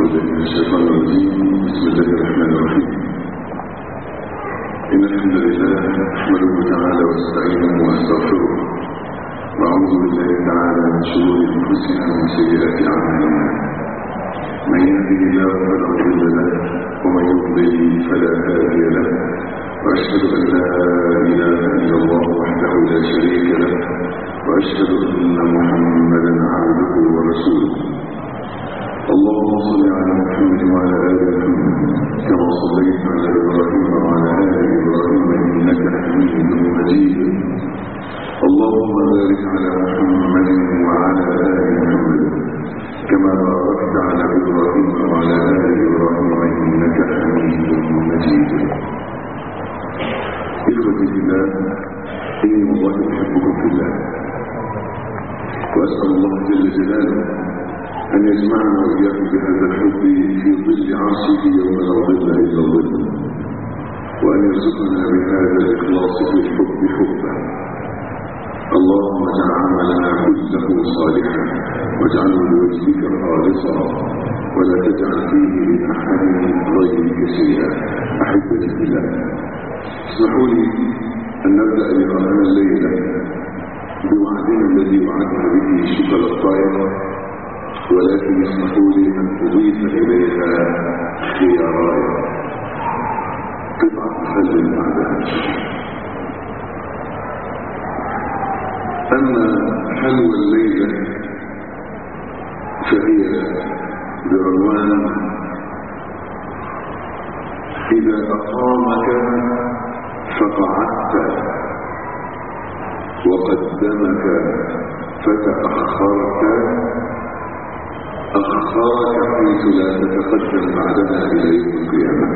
بالله من الشيطان الرجيم بسم الله الرحمن الرحيم إن الحمد لله نحمده تعالى ونستعينه ونستغفره وأعوذ بالله تعالى من شرور أنفسنا ومن سيئات أعمالنا من يهده الله فلا مضل له ومن يضلل فلا هادي له وأشهد أن لا إله إلا الله وحده لا شريك له وأشهد أن محمدا عبده ورسوله اللهم صل على محمد وعلى آل محمد كما صليت على إبراهيم وعلى آل إبراهيم إنك حميد مجيد اللهم بارك على محمد وعلى آل محمد كما باركت على إبراهيم وعلى آل إبراهيم إنك حميد مجيد إخوتي في الله إني والله أحبكم في الله وأسأل الله جل جلاله أن يجمعنا وإياكم بهذا الحب في ظل عرشه يوم لا ظل إلا ظل وأن يرزقنا بهذا الإخلاص في الحب حبا اللهم اجعل عملنا كله صالحا واجعله لوجهك خالصا ولا تجعل فيه لأحد غيرك شيئا أحبتي بالله اسمحوا لي أن نبدأ لقاءنا الليلة بوعدنا الذي وعدنا به شكر الطائر ولكن اسمحوا لي أن أضيف إليها خياراي قطعة خل بعدها أما حلوى الليلة فهي بعنوان إذا أقامك فقعدت وقدمك فتأخرت أخرك حيث لا تتقدم بعدها إلى يوم القيامة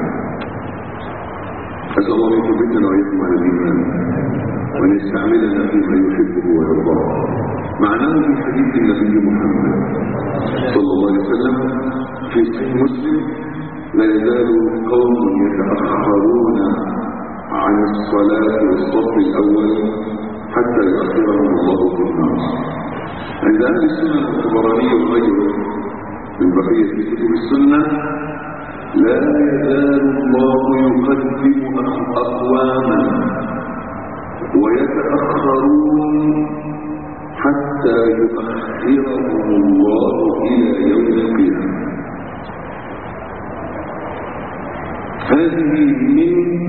أسأل الله أن يثبتنا وإياكم على الإيمان وأن يستعملنا فيما يحبه ويرضاه معناه في حديث النبي محمد صلى الله عليه وسلم في صحيح مسلم لا يزال قوم يتأخرون عن الصلاة والصف الأول حتى يؤخرهم الله في النار عند أهل السنة الطبراني وغيره من بقية كتب السنة لا يزال الله يقدم أقواما ويتأخرون حتى يؤخرهم الله إلى يوم القيامة هذه من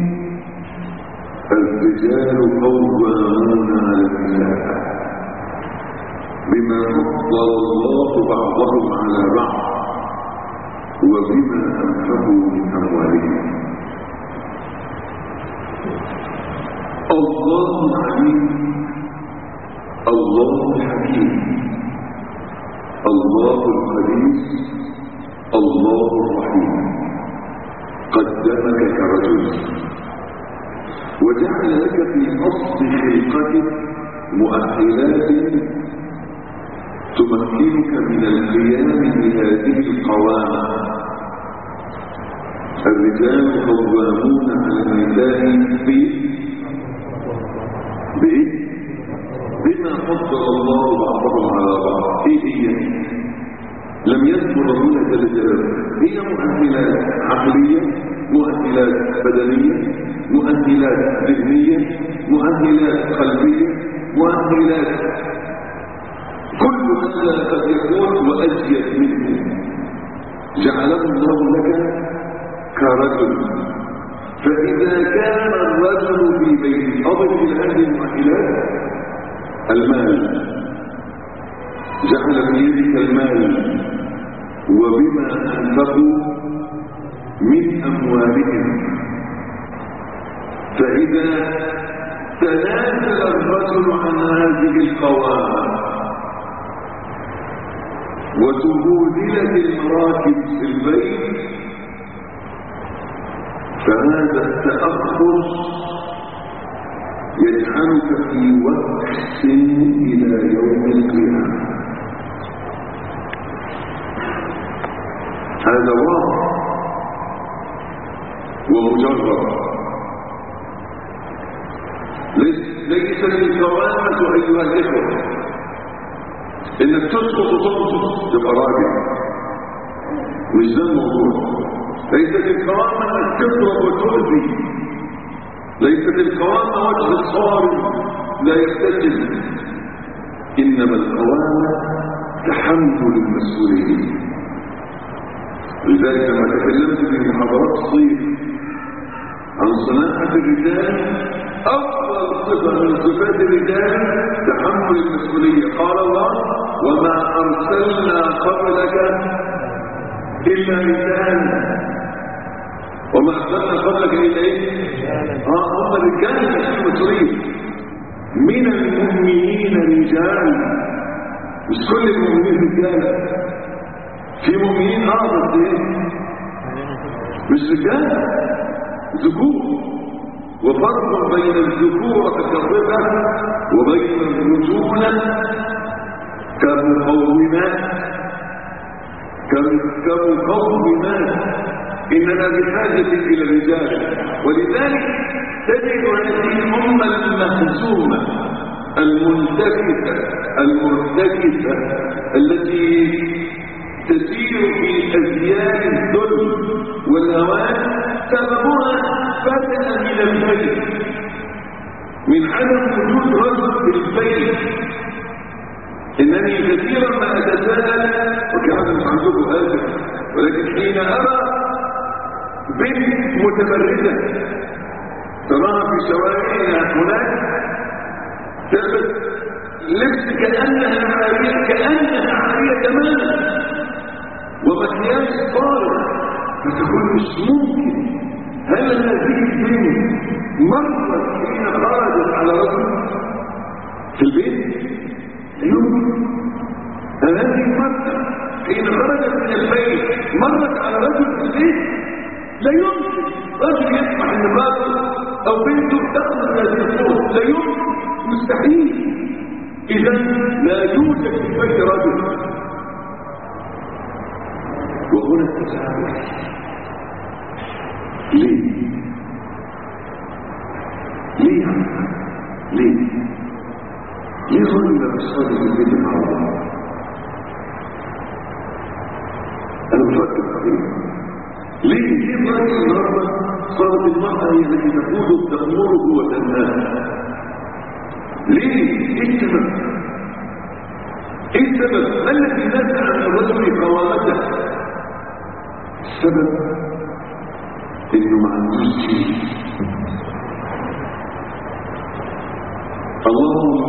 الرجال قوامون على النساء بما فضل الله بعضهم على بعض وبما أنفقوا من أموالهم الله عليم الله حكيم الله القدير الله الرحيم قدمك كرجل وجعل لك في أصل خلقتك مؤهلات تمكنك من القيام بهذه القوامة الرجال قوامون على النساء في بإيه؟ بما فضل الله بعضهم على بعض ايه هي لم يذكر ربنا جل جلاله هي مؤهلات عقليه مؤهلات بدنيه مؤهلات ذهنيه مؤهلات قلبيه مؤهلات كل هذا قد يكون وأزيد منه جعله الله لك كرجل فإذا كان الرجل في بيته أضف إلى هذه المؤهلات المال جعل في يدك المال وبما أنفقوا من أموالهم فإذا تنازل الرجل عن هذه القوامة وتبودلت المراكب في البيت فهذا التأخر يجعلك في وقت إلى يوم القيامة هذا واضح ومجرد ليس الكرامة أيها الإخوة إنك تسقط وتسقط تبقى راجع مش ده الموضوع ليست الكرامة انك تضرب وتؤذي ليست الكرامة وجه الصارم لا يبتسم انما الكرامة تحمل المسؤولية لذلك لما تكلمت في محاضرات الصيف عن صناعة الرجال أفضل صفة من صفات الرجال تحمل المسؤولية قال الله وما أرسلنا قبلك إلا رجالا وما أرسلنا قبلك إلا إيه؟ آه هم الرجال يحملوا المسؤولية من المؤمنين رجال مش كل المؤمنين رجال في مؤمنين اه بس ايه مش رجال ذكور وفرق بين الذكورة كالربا وبين الرجولة كمقومات كمقومات إننا بحاجة إلى الرجال ولذلك تجد هذه الأمة المهزومة المنتكسة المرتكسة التي تسير في أزياء الظلم والهوان سببها بدأ من البيت من عدم وجود رجل في البيت إنني كثيرا ما أتساءل وكان مش عندكم هذا ولكن حين أرى بنت متبردة تراها في شوارعنا هناك تلبس لبس كأنها عارية كأنها عارية تماما ومكياج صارخ فتقول مش ممكن هل هذه البنت مرت حين خرجت على رجل في البيت يمكن هل هذه المرأة حين خرجت من البيت مرت على رجل في البيت لا يمكن رجل يسمع ان امراته او بنته تخرج هذه الصوت لا يمكن مستحيل اذا لا يوجد في بيت رجل وهنا التساؤل ليه ليه ليه ليه ظن الصادق البيت مع الله انا بفكر فيه ليه ليه ظن النهارده صارت المرأة هي التي تقود تأمره وتنهاه ليه ايه السبب ايه السبب ما الذي نزع عن الرجل قوامته السبب انه ما عندوش شيء اللهم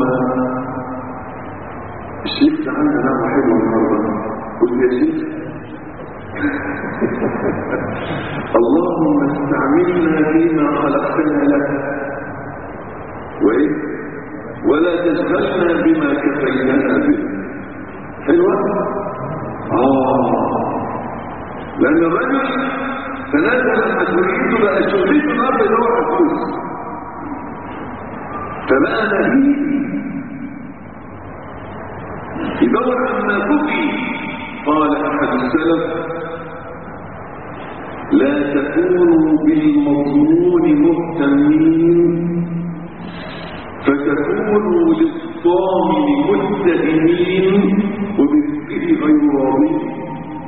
الشيخ تعالى نعمة حلوة النهارده قلت يا شيخ اللهم استعملنا فيما خلقتنا لك وايه ولا تشغلنا بما كفينانا به حلوة آه لأن الرجل تنازل مسؤوليته بقى شغلته الأرض اللي هو الفلوس فبقى نهيب يدور عما كفي قال أحد السلف لا تكونوا بالمضمون مهتمين فتكونوا للضامن متهمين وبرزقه غير راضين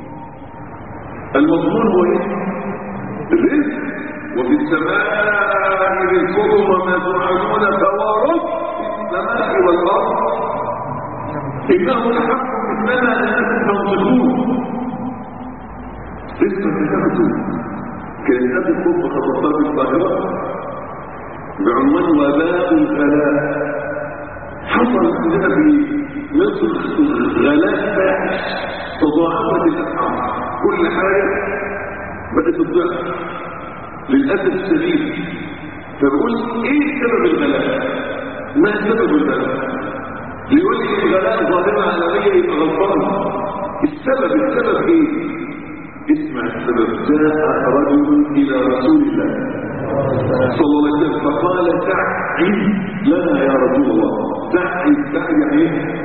المضمون هو ايه الرزق وفي السماء رزقكم وما توعدون فورب السماء والارض انه لحق مثلنا انكم تنطقون رزقا كتبته كانت هذه الخطبه خطبتها في القاهره بعنوان وباء الغلاء حصل عندنا في مصر غلاء فاحش تضاعفت الاسعار كل حاجه بدات تضعف للاسف الشديد فبقول ايه سبب الغلاء ما سبب الغلاء يقول لي الغلاء ظاهره عالميه يبقى غلطان السبب السبب ايه اسمع السبب جاء رجل الى رسول الله صلى الله عليه وسلم فقال سعي لنا يا رسول الله سعي سعي يعني ايه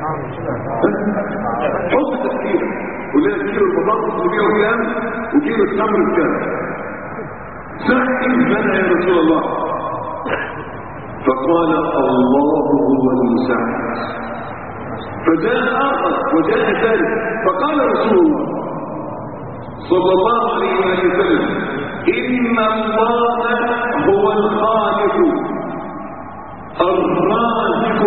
حط تفكير ولنا كيلو البطاطس بيبيعه كام وكيلو التمر بكام سعي لنا يا رسول الله فقال الله هو المساعد فجاء اخر وجاء ثالث فقال رسول الله صلى الله عليه وسلم إن الله هو الخالق الرازق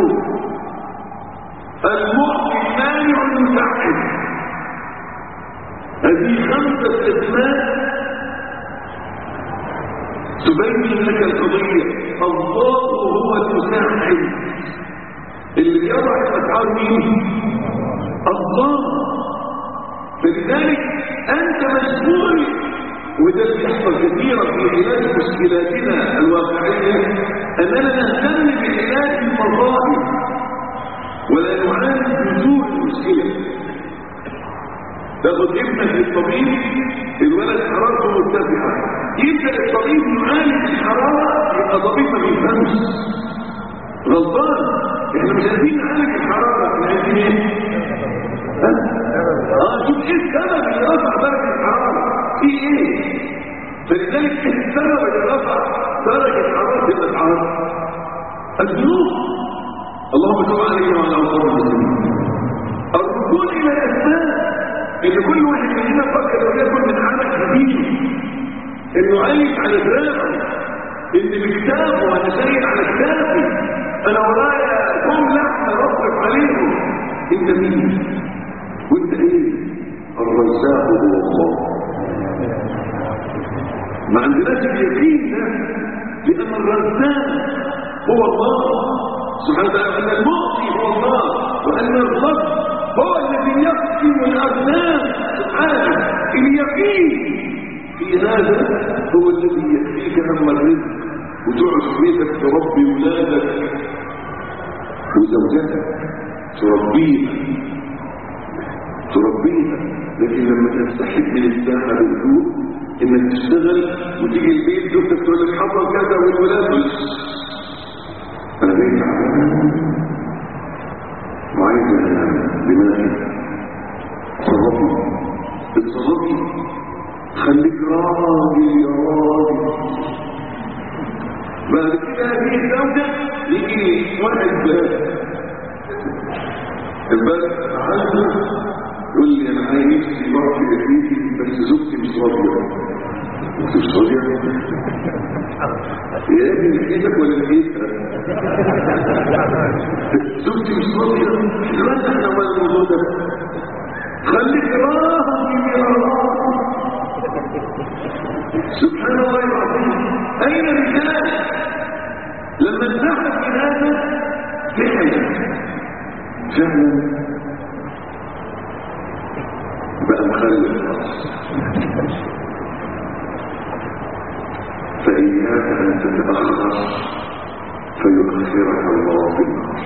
المعطي المانع المساعد هذه خمسة أسماء تبين لك القضية الله هو المساعد اللي يضع الأسعار مين؟ الله فلذلك أنت مسؤول وده اللي يحصل كثيرا في علاج مشكلاتنا الواقعية أننا نهتم بعلاج المظاهر ولا نعالج جذور المشكلة تاخد ابنك للطبيب الولد حرارته مرتفعة يبدأ الطبيب يعالج الحرارة يبقى طبيب ما بيفهمش غلطان احنا مش عايزين نعالج الحرارة احنا عايزين ايه؟ اه شوف ايه السبب اللي رفع درجة الحرارة في ايه فلذلك ايه السبب اللي رفع درجة حرارة الاسعار الذنوب اللهم صل عليه وعلى اله المسلمين الرجوع الى الاسباب ان كل واحد مننا فكر لو يكن من عمل خفيف انه عايش على دراعه ان بكتابه وانا شايل على كتابي انا ورايا كم لحمه بصرف عليهم انت مين وانت ايه الرزاق هو الله ما عندناش اليقين ده لان الرزاق هو الله سبحانه وتعالى ان المعطي هو الله وان الرب هو الذي يقسم الارزاق سبحانه اليقين في هذا هو الذي يكفيك هم الرزق وتقعد في بيتك تربي ولادك وزوجتك تربيها تربيها لكن لما تنسحب من الساحه بهدوء انك تشتغل وتيجي البيت زوجتك تقول لك حصل كذا والولاد بس انا بقيت تعبان وعايز دماغي تصرفي اتصرفي خليك راجل يا راجل بعد كده هذه الزوجة يجي واحد البلد عنده يقول لي انا عايز نفسي مرة في بيتي بس زوجتي مش راضية انت مش راضية؟ يا ابني لقيتك ولا لقيتها؟ زوجتي مش راضية دلوقتي احنا عمال الموضوع ده خليك راضي يا راضي سبحان الله العظيم اين الرجال لما انتهت من هذا فعلا فعلا بقى مخلف فإياك أن تتأخر فيؤخرك الله في النار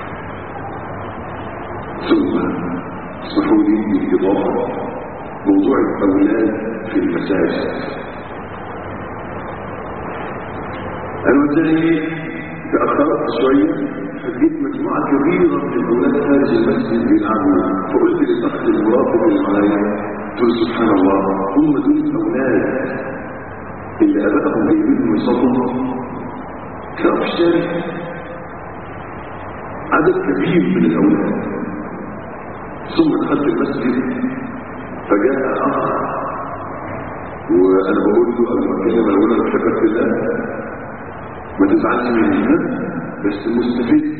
ثم اسمحوا لي بالإضافة موضوع الأولاد في المساجد الوزاري تأخرت شوية فجيت مجموعة كبيرة من الأولاد خارج المسجد بيلعبوا فقلت للأخ المراقب اللي معايا قلت سبحان الله هم دول الأولاد اللي أبائهم جايبينهم يصلوا كانوا في الشارع عدد كبير من الأولاد ثم دخلت المسجد فجاء أخ وأنا بقول له قبل ما أتكلم أقول أنا بحبك في الله ما تزعلش مني بس مستفيد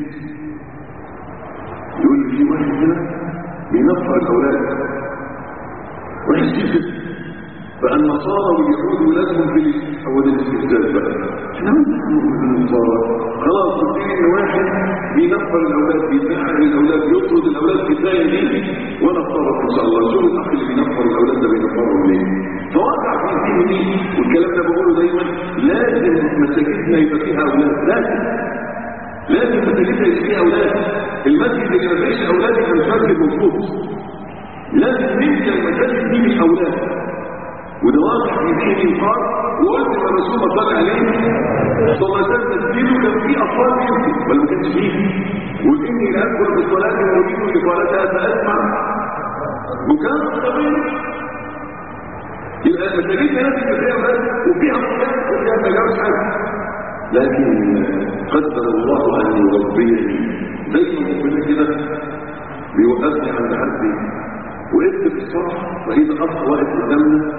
يقول لي في واحد هنا بينفع الأولاد واحد جدا فالنصارى واليهود ولادهم في أول الاستهزاء بقى احنا ما نفهمه من النصارى خلاص قلت ان واحد بينفر الاولاد بيزعل الاولاد يطرد الاولاد كفايه دي وانا اتصرف ان شاء الله شوف الاخ اللي بينفر الاولاد ده بينفرهم ليه فوقع في ذهني والكلام ده بقوله دايما لازم مساجدنا يبقى فيها اولاد لازم لازم مساجدنا يبقى فيها اولاد المسجد اللي ما فيش اولاد يبقى مش مسجد مظبوط لازم نمشي المساجد دي بالاولاد وده واضح في ذهني الفار وقلت ان الرسول صلى الله عليه صلى الله عليه وسلم تسجيله كان فيه اطفال يمكن ولا ما كانش فيه وقل اني لا اذكر بالصلاه واريد لصلاتها فاسمع بكاء الصغير يبقى المساجد لازم يبقى فيها بس وفيها مكان وفيها تجاوز حاجه لكن قدر الله ان يربيني دايما ربنا كده بيوقفني عند حدي وقفت في الصف واذا اخ واقف قدامنا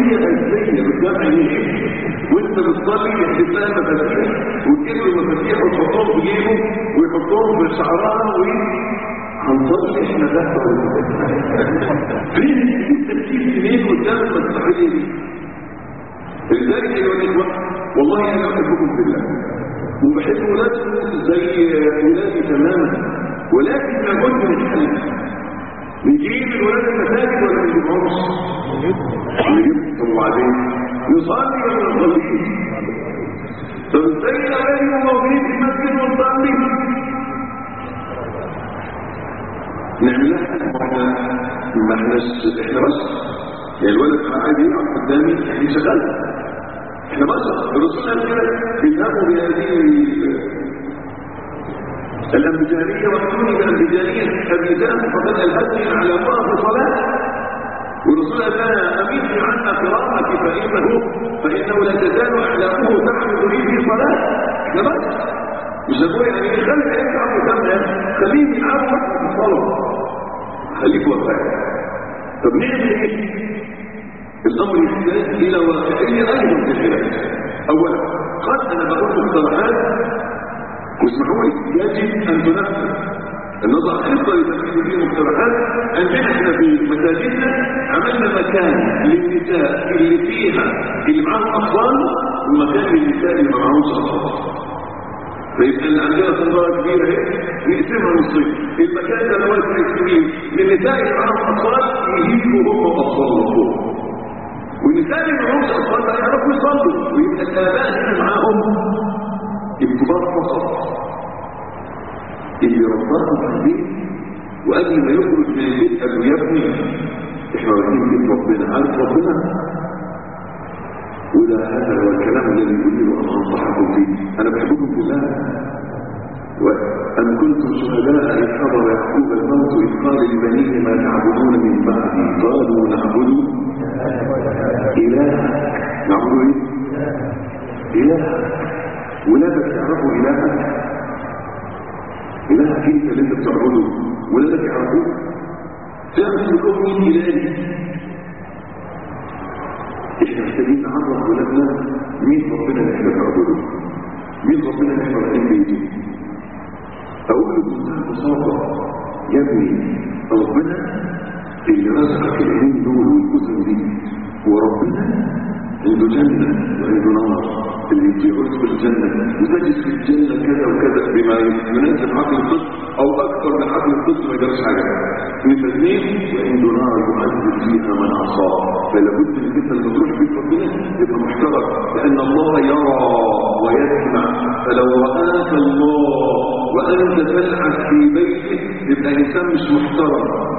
عمليه اساسيه قدام عينيك وانت بتصلي يحدث لها مفاتيح وتجيب المفاتيح وتحطهم في جيبه ويحطهم في شعرها و هنصلي احنا تحت فين التركيز منين قدام المسرحيه دي لذلك ايها الاخوه والله انا احبكم في الله وبحب ولادكم زي ولادي تماما ولكن لابد من حل نجيب الولاد المساجد ولا ما نجيبهمش؟ نجيبهم طب وبعدين نصلي ولا ما نصليش؟ طب ازاي الاولاد يبقوا موجودين في المسجد ونصلي؟ نعمل لها ما احنا ما احناش احنا بس يعني الولد انا عايز يلعب قدامي احنا شغال احنا بشر الرسول قال كده اذهبوا بهذه الأمجانية وأتوني بالأمجانية الرجال فقد ألهتني على الله صلاة والرسول قال لها أميتي عن قراءتي فإنه فإنه لا تزال أعلامه تحمل لي في صلاة احنا بس مش هقول يعني ايه خلي عينك عم تمام خليه يلعب في الصلاة خليك وفاء طب نعمل ايه؟ الأمر يحتاج إلى واقعية أيضا في العلاج أولا قد أنا بقول مقترحات واسمحوا لي يجب ان تنفذ نضع خطه لتنفيذ فيه مقترحات عندنا احنا في مساجدنا عملنا مكان للنساء اللي فيها اللي معاهم اطفال ومكان للنساء اللي ما معاهمش اطفال فيبقى اللي عندنا صندوق كبيره اهي نقسمها نصين المكان ده لو كبير للنساء اللي معاهم اطفال يجيبوا هم اطفال فوق والنساء اللي معاهمش اطفال لا يعرفوا يصلوا ويبقى الاباء هنا معاهم انضباط فقط اللي ربطه في البيت وقبل ما يخرج من البيت قال له يا ابني احنا رايحين بيت ربنا عارف ربنا وده هذا هو الكلام الذي يقول له انا انصحكم فيه انا بحبكم في الله وأن كنتم شهداء إذ حضر يعقوب الموت إذ قال لبنيه ما تعبدون من بعدي قالوا نعبد إله نعبد إيه؟ إله ولادك يعرفوا إلهك إلهك أنت اللي أنت بتعبده ولادك يعرفوه تعرف لكم مين إلهي إحنا محتاجين نعرف ولادنا مين ربنا اللي إحنا بنعبده مين ربنا اللي إحنا رايحين بيته أقول له بمنتهى البساطة يا ابني ربنا اللي رزقك العين دول والكتب دي وربنا عنده جنة وعنده نار اللي يجيبك في الجنة وتجد في الجنة كذا وكذا بما يناسب عقل الطفل أو أكثر من عقل الطفل ما يقدرش حاجة مثل اثنين وعنده نار يعذب فيها من عصاه فلا بد ان انت لما تروح بيت ربنا يبقى محترم لأن الله يرى ويسمع فلو رآك الله وأنت تلعب في بيته يبقى إنسان مش محترم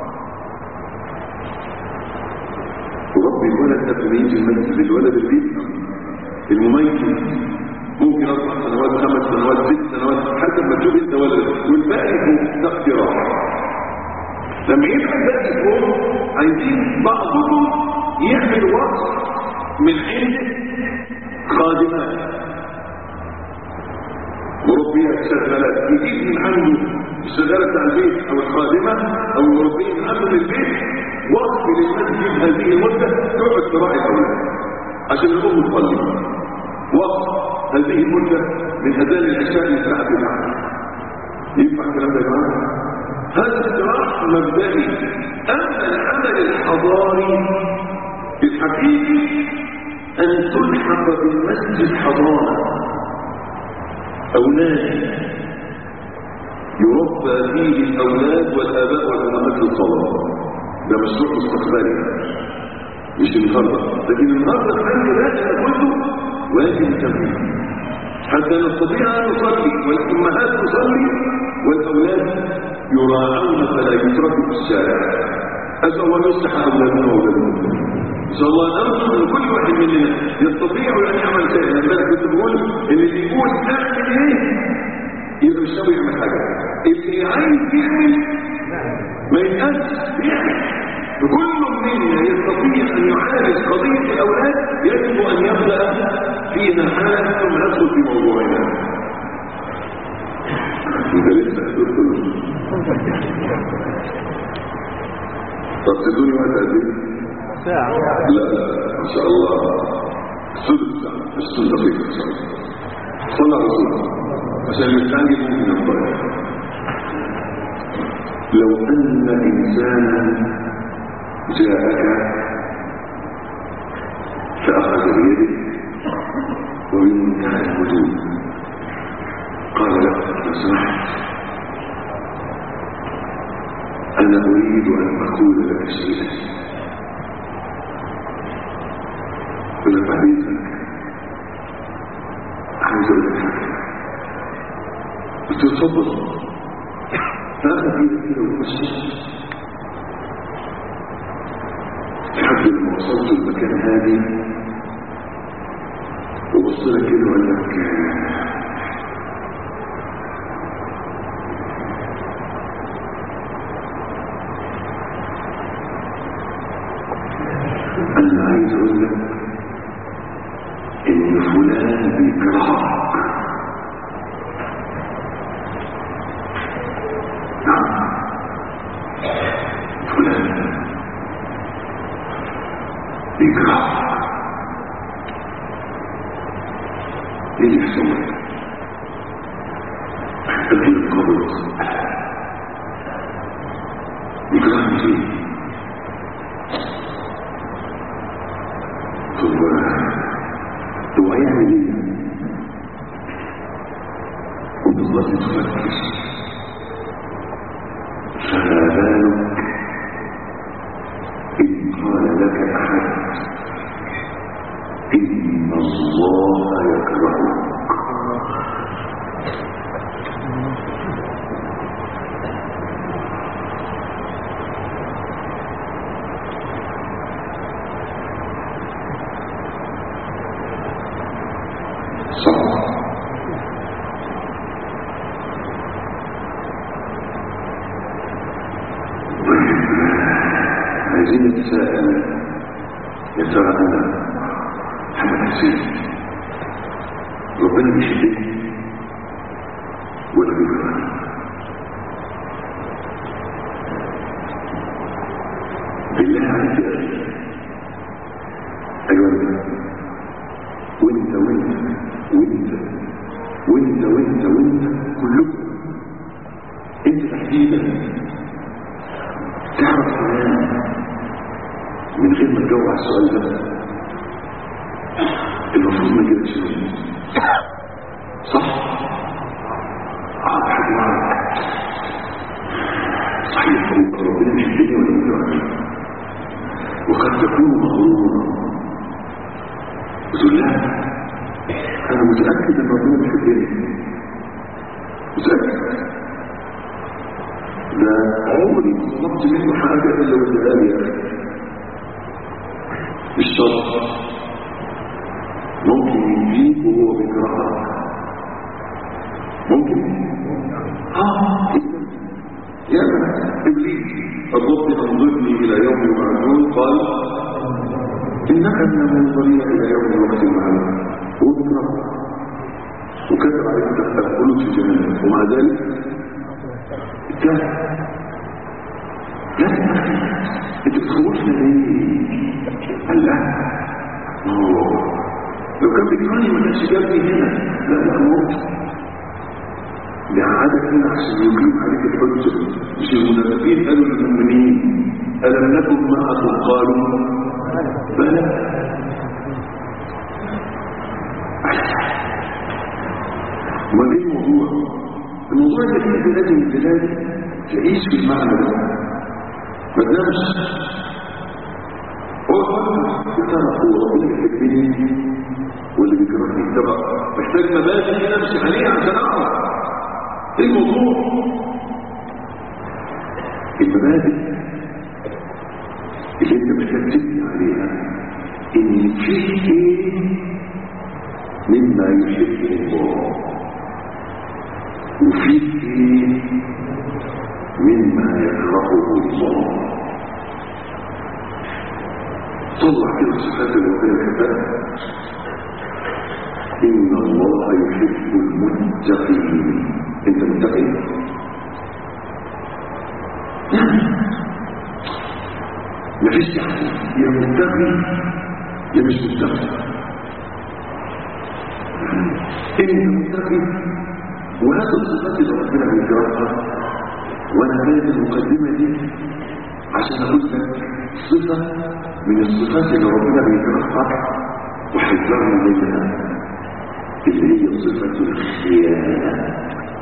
وربي الولد قبل ما يجي المسجد الولد اللي بيفهم المميز ممكن اربع سنوات خمس سنوات ست سنوات حسب ما تشوف انت ولد والباقي فوق ده اقتراح لما يبقى الباقي فوق عايزين بعضكم يعمل وقت من عند خادمات مربيات شغالات يجيب من عنده الشغاله بتاع البيت او الخادمه او المربيه من عنده من البيت وقت للمسجد هذه المده تقعد تراعي الاولاد عشان الام تصلي وقت هذه المده من اذان العشاء للساعه 9 ينفع الكلام ده يا جماعه هذا اقتراح مبدئي اما العمل الحضاري الحقيقي ان تلحق بالمسجد حضانه او نادي يربى فيه الاولاد والاباء والامهات للصلاه ده مشروع مستقبلي مش النهارده لكن النهارده الحل ده كله واجب التنفيذ حتى نستطيع ان نصلي والامهات تصلي والاولاد يراعون فلا يتركوا في الشارع اسال الله يصلح اولادنا واولادنا ان شاء الله نرجو من كل واحد مننا يستطيع ان يعمل شيئا لما انا كنت بقول ان اللي يقول اعمل ايه يبقى مش ناوي يعمل حاجه اللي عايز يعمل ما يبقاش يعمل فكل منا يستطيع ان يعالج قضيه الاولاد يجب ان يبدا فيها حالا ثم ندخل في موضوعنا انت لسه هتدخل طب تدوني وقت قد ايه؟ ساعة لا لا ان شاء الله ثلث ساعه بس ثلث دقيقه ان شاء الله صلى على رسول الله عشان نستعجل ممكن نضطرب لو ان انسانا جاءك فاخذ بيدك وبمنتهى الهدوء قال له لو سمحت انا اريد ان اقول لك شيئا قل بعدين عايز اقول لك حاجه قلت له اتفضل فاخذ ايدك كده وتمشي لحد لما وصلت المكان هادي وبص لك كده وقال لك انا عايز اقول لك ان فلان بيكرهك نعم فلان بيكرهك ايه اللي يحصل لك قلبي القبض بيكرهني ليه طب هو هيعمل ايه وبالظبط تفكر فما بالك إن قال لك أحد إن الله يكرهك صح طيب عايزين نتساءل يا ترى انا محمد حسين ربنا بيحبني ولا بيكرهني بالله عليك يا اخي ايوه وانت وانت وانت وانت وانت وانت كلكم انت تحديدا تعرف تنام من غير ما تجاوب على السؤال ده المفروض ما يجيبش صح؟ اه حد يعرف صحيح هو ربنا مش الدنيا ولا الدنيا وقد تكون مغرورا تقول لا انا متاكد ان ربنا بيحبني متاكد ده عمري ما طلبت منه حاجه الا واداها لي يا اخي مش شرط ممكن يجيب وهو بيكرهك ممكن اه يا ابليس الرب انظرني الى يوم يبعثون قال انك من المنظرين الى يوم وقت معلوم هو بيكرهك وكتب عليك الخلود في جهنم ومع ذلك اتهم لا انت بتخوفنا ليه قال لا أوه. لو كان بيكرهني ما كانش جابني هنا لا لا موت لعادة هنا عشان يقيم عليك الحجة مش المنافقين قالوا للمؤمنين ألم نكن معكم قالوا بلى امال ايه الموضوع الموضوع ان في بلاد من البلاد تعيش في المعنى ده ما تنامش هو فكر يا ترى هو ربنا يحبني واللي بيكرهني طب محتاج مبادئ كده امشي عليها عشان اعرف ايه الموضوع المبادئ اللي انت محتاج تبني عليها ان في ايه مما يحبه الله وفي ايه مما يكرهه الله طلع كده صفات الوكيل الحباب ان الله يحب المتقين انت متقي مفيش يعني يا متقي يا مش متقي انت متقي وهذا الصفات اللي ربنا بيكرهها وانا جايب المقدمه دي عشان اقول لك صفه من الصفات اللي ربنا بيكرهها وحذرنا منها اللي هي صفه الخيانه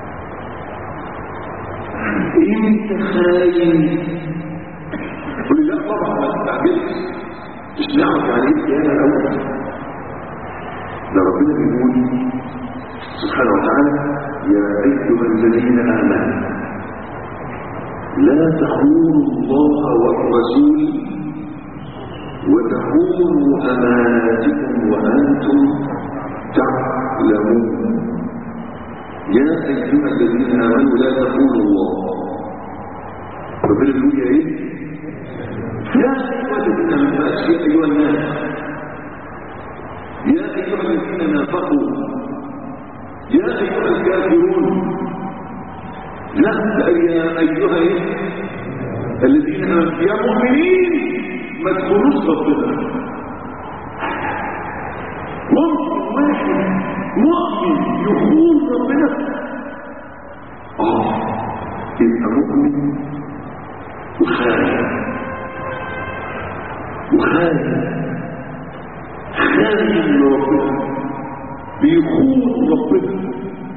انت خاين قل لا طبعا ما تستعجلش مش نعرف يعني ايه الخيانه الاول ده ربنا بيقول سبحانه وتعالى يا ايها الذين امنوا لا تخونوا الله والرسول وتخونوا اماناتكم وانتم تعلمون يا ايها الذين امنوا لا تخونوا الله ربنا بيقول يا ايه يا ايها الذين امنوا يا ايها الناس يا ايها الذين نافقوا يا ايها الكافرون لا يا ايها إيه؟ الذين امنوا يا مؤمنين ما تكونوش ربنا ممكن واحد مؤمن يخون ربنا اه يبقى مؤمن وخاين وخاين خاين لربنا بيخون ربنا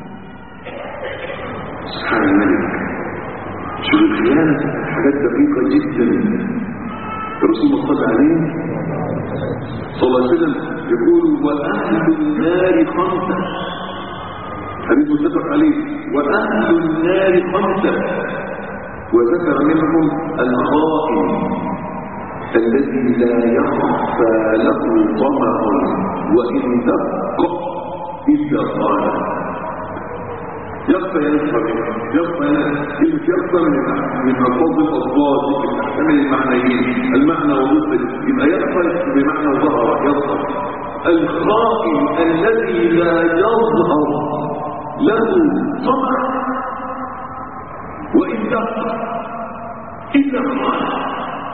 سبحان الملك شوف الخيانة حاجات دقيقة جدا الرسول صلى الله عليه صلى الله عليه وسلم يقول وأهل النار خمسة حديث متفق عليه وأهل النار خمسة وذكر منهم الخائن الذي لا يخفى له طمع وإن دق إلا قال يخفى يخفى يخفى كلمة يخفى من من ألفاظ الألفاظ تحتمل المعنيين المعنى وضد يبقى يخفى بمعنى ظهر يظهر الخائن الذي لا يظهر له طمع وإن دق إلا قال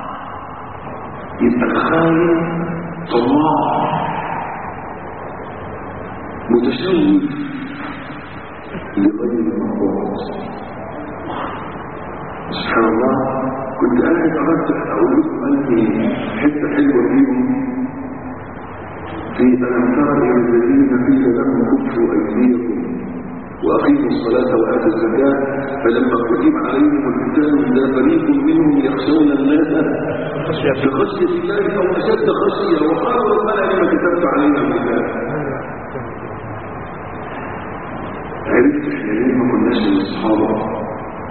يبقى الخائن طماع متشوف لغير المعروف سبحان الله كنت قاعد عملت اقول لكم اني حته حلوه فيهم في الم تر الى الذين قيل لهم كفوا ايديكم واقيموا الصلاه واتوا الزكاه فلما كتب عليهم القتال اذا فريق منهم يخشون الناس كخشيه الله او اشد خشيه وقالوا ربنا لما كتبت علينا القتال عرفت احنا ليه ما كناش من الصحابه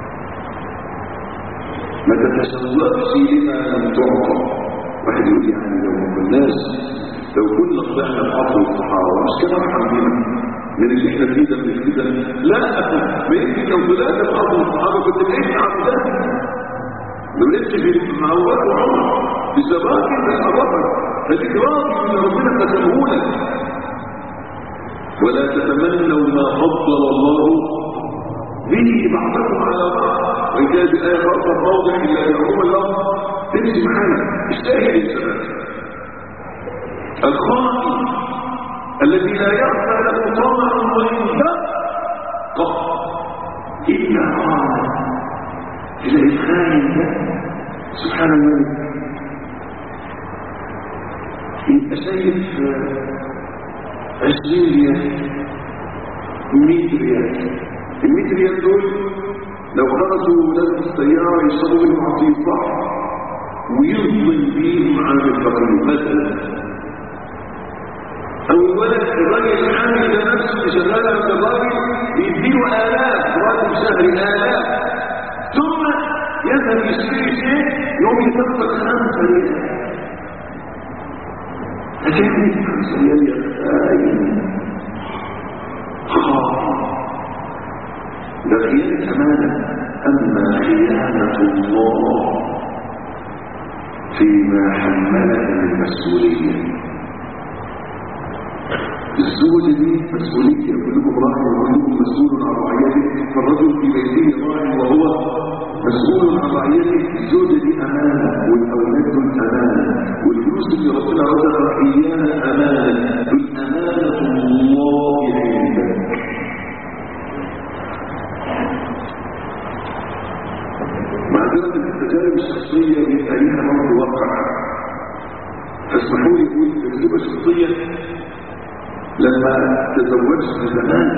ما تتشوقش لما لم تعطى واحد يقول يعني لو ما كناش لو كنا طلعنا في عصر الصحابه مش كده محمدين من اللي احنا فيه ده من كده لا ما يمكن لو طلعت في عصر الصحابه كنت لقيت عبد ده لو لقيت في مع ابو بكر وعمر بسبب من ابطل فديك راضي من ربنا قسمه لك ولا تتمنوا ما فضل الله به بعضكم على بعض وإن كانت الآية فأكثر موضع إلا يعلم الله تمشي معانا اشتاهد السبب الخائن الذي لا يخفى له طمع وإن دق إلا قال إلى الخائن ده سبحان الملك يبقى شايف عشرين ريال مئة ريال المئة ريال دول لو خرجوا ناس السيارة يشربوا منهم عصير صح ويظلم بيهم عن الفقير مثلا أو الولد الراجل العامل ده نفسه اللي شغال عند الراجل يديله آلاف راتب شهري آلاف ثم يذهب يشتري شيء يوم يدفع خمسة ريال هتعمل خمسة ريال يا خاين خاطئ ده خيانة أمانة أما خيانة الله فيما حملك من مسؤولية الزوجة دي مسؤولية كلكم راع وكلكم مسؤول عن رعيته فالرجل في بيته راع وهو مسؤول عن رعيته الزوجة دي أمانة والأولاد دول أمانة والفلوس اللي ربنا رزقك اياها امانه بالامانه الله عندك معذرة التجارب الشخصية بيبقى ليها مرض واقع فاسمحوا لي اقول التجربة الشخصية لما تزوجت زمان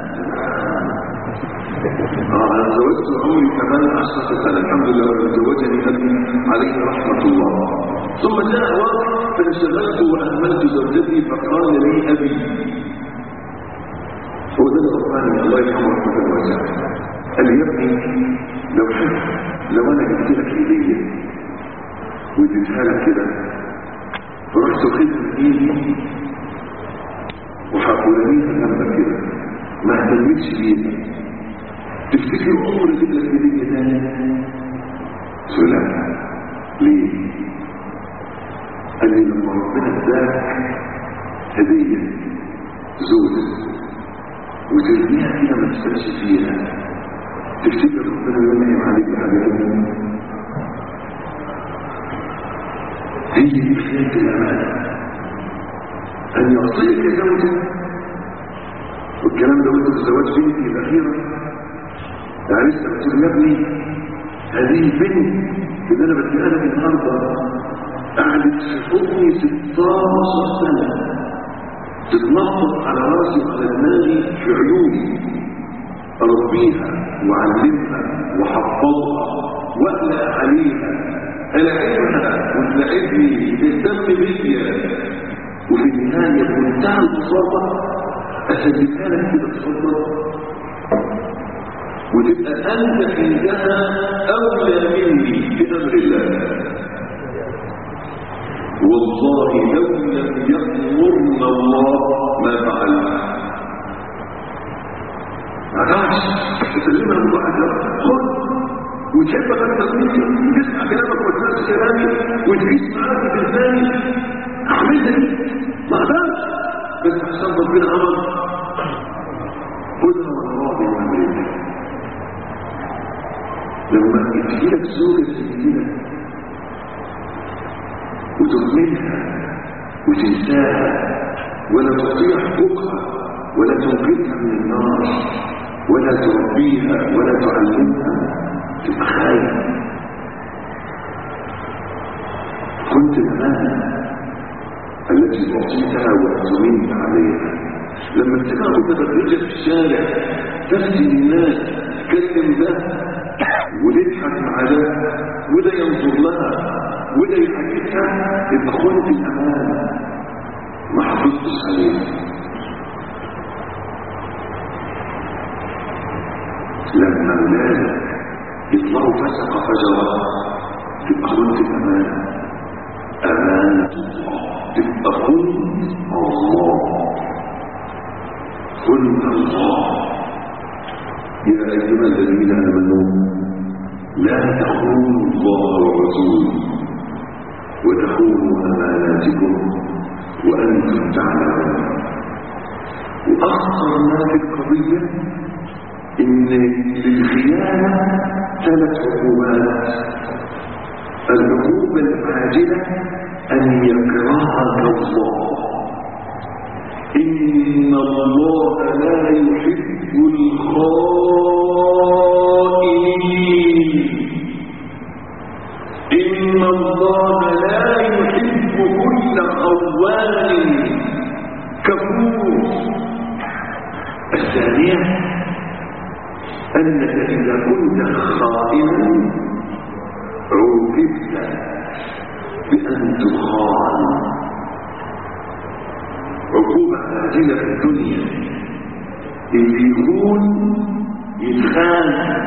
اه انا تزوجت عمري كمان عشرة سنة الحمد لله رب تزوجني ابي عليه رحمة الله ثم جاء وقت فانشغلت واهملت زوجتي فقال لي ابي هو ده اللي ربنا الله يرحمه رحمة الله قال لي يا ابني لو حب لو انا جبت لك هديه واديتها لك كده فرحت واخدها من ايدي وحقولانيها جنبك كده ما اهتمتش بيها تفتكر عمر اجيب لك هديه تاني؟ قلت له لا ليه؟ قال لي لما ربنا اداك هديه زوجة وترميها كده ما تسالش فيها تفتكر ربنا ينعم عليك بحاجات هي دي خيانة الأمانة أن يعطيك زوجة والكلام ده وانت تزوج بنتي الأخيرة عرفت قلت له يا ابني هذه البنت اللي أنا بديها لك النهارده قعدت في حضني 16 سنة تتنطط على راسي وعلى دماغي في عيوني اربيها واعلمها واحفظها واقلق عليها العبها وتلعبني تهتم بيا وفي النهايه بمنتهى البساطه اسلمها لك كده تصدق وتبقى انت عندها اولى مني بامر الله والله لو لم يامرنا الله ما فعلنا معلش تسلمها من واحد خد وتحبك انت مني تسمع كلامك وتنسى كلامي وتعيش معاك في الثاني اعملها دي ما اقدرش بس عشان ربنا امر خدها وانا راضي وامرك لما تجيلك زوجة تجيلك وتهملها وتنساها ولا تطيع حقوقها ولا تنقذها من النار ولا تربيها ولا تعلمها تبقى خايف كنت الأمانة التي أعطيتها واعتمنت عليها لما تبقى متبرجة في الشارع تفتي الناس تكلم ده وتضحك مع ده وده ينظر لها وده يحكيها يبقى خنت الأمانة ما حافظتش عليها لما اولادك يطلعوا فسق فجرا تبقى خنت الامانه امانه الله تبقى خنت الله خنت الله يا ايها الذين امنوا لا تخونوا الله ورسوله وتخونوا اماناتكم وانتم تعلمون واخطر ما في القضيه ان للخيانة ثلاث عقوبات العقوبة العاجلة ان يكرهك الله ان الله لا يحب الخائنين ان الله لا يحب كل خوان كفور الثانية أنك إذا كنت خائنا عوقبت بأن تخان عقوبة عاجلة في الدنيا اللي يكون يتخان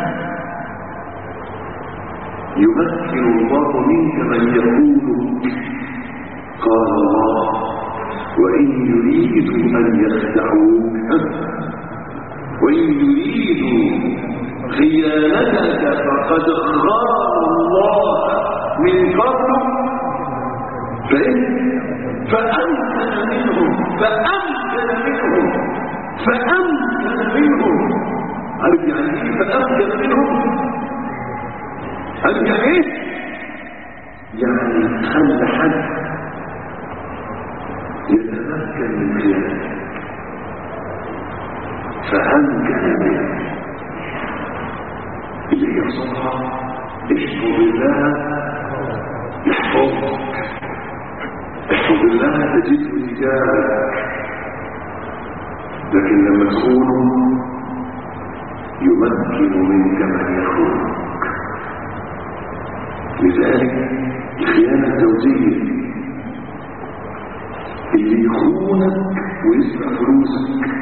يمكن الله منك من يقول قال الله وإن يريدوا أن يخدعوك وإن يريدوا خيانتك فقد خانوا الله من قبل فإن فأمكن منهم فأمكن منهم فأمكن منهم عارف يعني ايه فأمكن منهم عارف يعني ايه يعني خلى حد تمكن من خيانته فأمكن منه اللي هي بصراحة احفظ الله يحفظك احفظ الله تجد رجالك لكن لما تخونه يمكن منك من يخونك لذلك الخيانة الزوجية اللي يخونك ويسرق فلوسك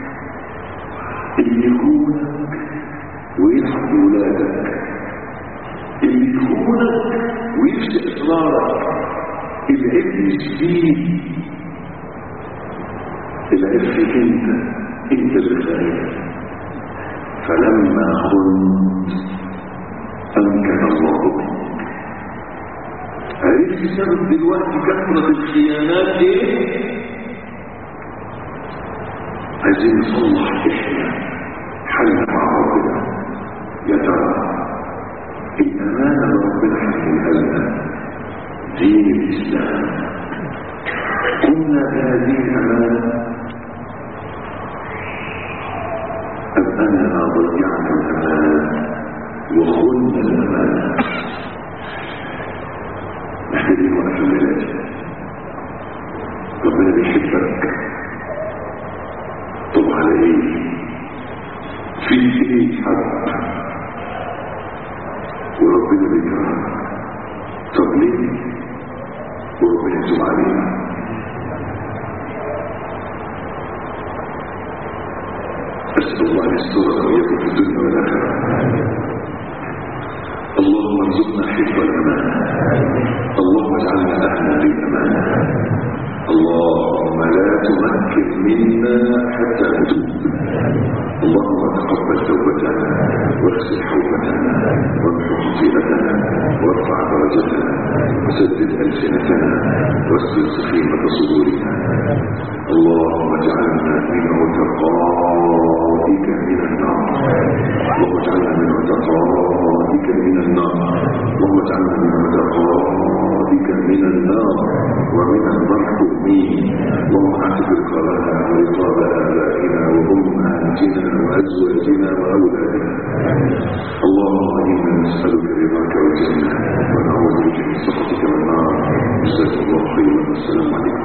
اللي يخونك ويلحق بولادك اللي يخونك ويفشي اسرارك العيب مش فيه العيب فيك انت انت اللي خايف فلما خنت امكن الله بك عرفت سبب دلوقتي كثرة الخيانات ايه عايزين نصلح احنا حل مع ربنا يا ترى الامانه اللي ربنا حكمها لنا دين الاسلام قلنا بهذه الامانه ام اننا ضيعنا الامانه وخلنا الامانه محتاجين وقت البلاد ربنا بيحبك طب على ايه في ايه حد وربنا بيكرهك طب ليه وربنا يتوب علينا اسال الله ان يسترنا واياكم في الدنيا والاخره اللهم ارزقنا حفظ الامانه اللهم اجعلنا اهلا للامانه اللهم لا تمكن منا حتى نتوب اللهم تقبل توبتنا واغسل حوبتنا وامحو خطيئتنا وارفع درجتنا وسدد السنتنا واسلل سخيمه صدورنا اللهم اجعلنا من عتقائك من النار اللهم اجعلنا من عتقائك من النار اللهم اجعلنا من عتقائك من النار ومن المرحومين اللهم اعتق رقابنا ورقاب ابائنا وامهاتنا وازواجنا واولادنا اللهم انا نسالك رضاك والجنه ونعوذ بك من سخطك والنار جزاك الله خيرا والسلام عليكم